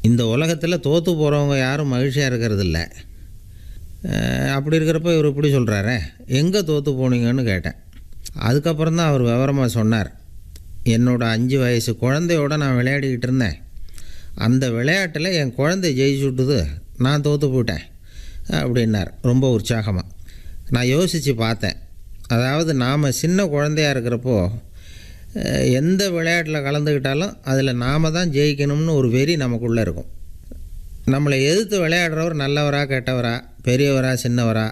இந்த உலகத்தில் தோற்று போகிறவங்க யாரும் மகிழ்ச்சியாக இருக்கிறது இல்ல அஹ், அப்படி இருக்கிறப்ப இவர் இப்படி சொல்கிறாரே எங்கே தோற்று போனீங்கன்னு கேட்டேன் அதுக்கப்புறம் தான் அவர் விவரமாக சொன்னார் என்னோட அஞ்சு வயசு குழந்தையோட நான் விளையாடிக்கிட்டு இருந்தேன் அந்த விளையாட்டில் என் குழந்தை ஜெயிச்சு விட்டுது நான் தோற்று போயிட்டேன் அப்படின்னார் ரொம்ப உற்சாகமாக நான் யோசித்து பார்த்தேன் அதாவது நாம் சின்ன குழந்தையா இருக்கிறப்போ அஹ், எந்த விளையாட்டில் கலந்துக்கிட்டாலும் அதில் நாம் தான் ஜெயிக்கணும்னு ஒரு வெறி நமக்குள்ளே இருக்கும் நம்மளை எதிர்த்து விளையாடுறவர் நல்லவரா கெட்டவரா பெரியவரா சின்னவரா